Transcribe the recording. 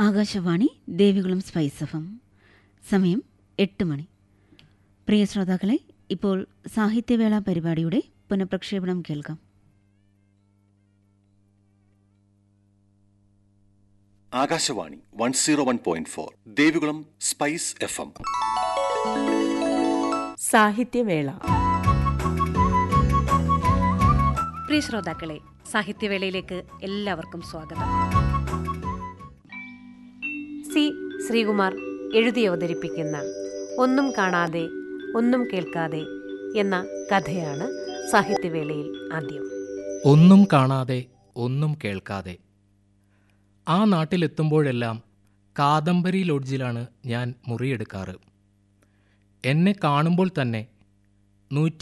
Akashvani Devikulam spice എഫം സമയം എട്ട് മണി പ്രിയ ശ്രോതാക്കളെ ഇപ്പോൾ സാഹിത്യവേള പരിപാടിയുടെ പുനഃപ്രക്ഷേപണം കേൾക്കാം Akashvani one zero one point four Devikulam spice F M സാഹിത്യവേള പ്രിയ ശ്രോതാക്കളെ സാഹിത്യവേളയിലേക്ക് എല്ലാവർക്കും സ്വാഗതം സി ശ്രീകുമാർ എഴുതി അവതരിപ്പിക്കുന്ന ഒന്നും കാണാതെ ഒന്നും കേൾക്കാതെ എന്ന കഥയാണ് സാഹിത്യവേളയിൽ ആദ്യം ഒന്നും കാണാതെ ഒന്നും കേൾക്കാതെ ആ നാട്ടിലെത്തുമ്പോഴെല്ലാം കാദംബരി ലോഡ്ജിലാണ് ഞാൻ മുറിയെടുക്കാറ് എന്നെ കാണുമ്പോൾ തന്നെ നൂറ്റി